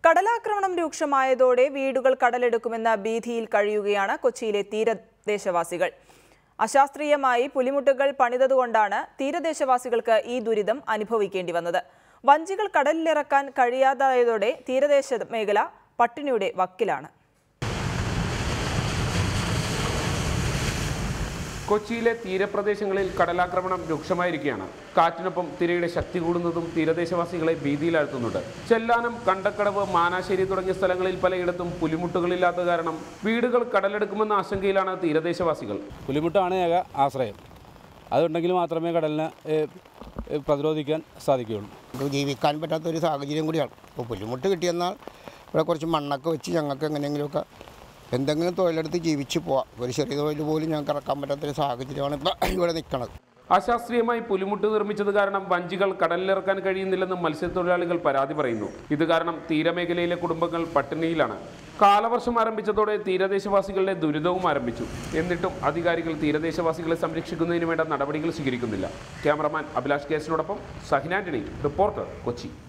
കടലാക്രമണം രൂക്ഷമായതോടെ വീടുകൾ കടലെടുക്കുമെന്ന ഭീതിയിൽ കഴിയുകയാണ് കൊച്ചിയിലെ തീരദേശവാസികൾ അശാസ്ത്രീയമായി പുലിമുട്ടുകൾ പണിതതുകൊണ്ടാണ് തീരദേശവാസികൾക്ക് ഈ ദുരിതം അനുഭവിക്കേണ്ടി വന്നത് വഞ്ചികൾ കടലിലിറക്കാൻ കഴിയാതായതോടെ തീരദേശ മേഖല പട്ടിണിയുടെ വക്കിലാണ് കൊച്ചിയിലെ തീരപ്രദേശങ്ങളിൽ കടലാക്രമണം രൂക്ഷമായിരിക്കുകയാണ് കാറ്റിനൊപ്പം തിരയുടെ ശക്തി കൂടുന്നതും തീരദേശവാസികളെ ഭീതിയിലാഴ്ത്തുന്നുണ്ട് ചെല്ലാനം കണ്ടക്കടവ് മാനാശ്ശേരി തുടങ്ങിയ സ്ഥലങ്ങളിൽ പലയിടത്തും പുലിമുട്ടുകളില്ലാത്ത കാരണം വീടുകൾ കടലെടുക്കുമെന്ന ആശങ്കയിലാണ് തീരദേശവാസികൾ പുലിമുട്ടാണ് ഏക ആശ്രയം അതുണ്ടെങ്കിൽ മാത്രമേ കടലിനെ ഏഹ്, ഏഹ്, പ്രതിരോധിക്കാൻ സാധിക്കുകയുള്ളൂ നമുക്ക് ജീവിക്കാൻ പറ്റാത്തൊരു സാഹചര്യം കൂടിയാണ് ഇപ്പോൾ പുല്ലുമുട്ട് കിട്ടിയെന്നാൽ ഇവിടെ കുറച്ച് മണ്ണൊക്കെ വെച്ച് ഞങ്ങൾക്ക് എങ്ങനെയെങ്കിലുമൊക്കെ എന്തെങ്കിലും തൊഴിലെടുത്ത് ജീവിച്ച് പോവാം ഒരു ചെറിയ തൊഴിൽ പോലും ഞങ്ങൾക്ക് ഇറക്കാൻ പറ്റാത്തൊരു സാഹചര്യമാണ് ഇപ്പോൾ ഇവിടെ നിൽക്കുന്നത് അശാസ്ത്രീയമായി പുലിമുട്ട് നിർമ്മിച്ചത് കാരണം വഞ്ചികൾ കടലിലിറക്കാൻ കഴിയുന്നില്ലെന്ന് മത്സ്യത്തൊഴിലാളികൾ പരാതി പറയുന്നു ഇത് കാരണം തീരമേഖലയിലെ കുടുംബങ്ങൾ പട്ടിണിയിലാണ് കാലവർഷം ആരംഭിച്ചതോടെ തീരദേശവാസികളുടെ ദുരിതവും ആരംഭിച്ചു എന്നിട്ടും അധികാരികൾ തീരദേശവാസികളെ സംരക്ഷിക്കുന്നതിന് വേണ്ട നടപടികൾ സ്വീകരിക്കുന്നില്ല ക്യാമറമാൻ അഭിലാഷ് കേസിനോടൊപ്പം സഹിനാന്റണി റിപ്പോർട്ടർ കൊച്ചി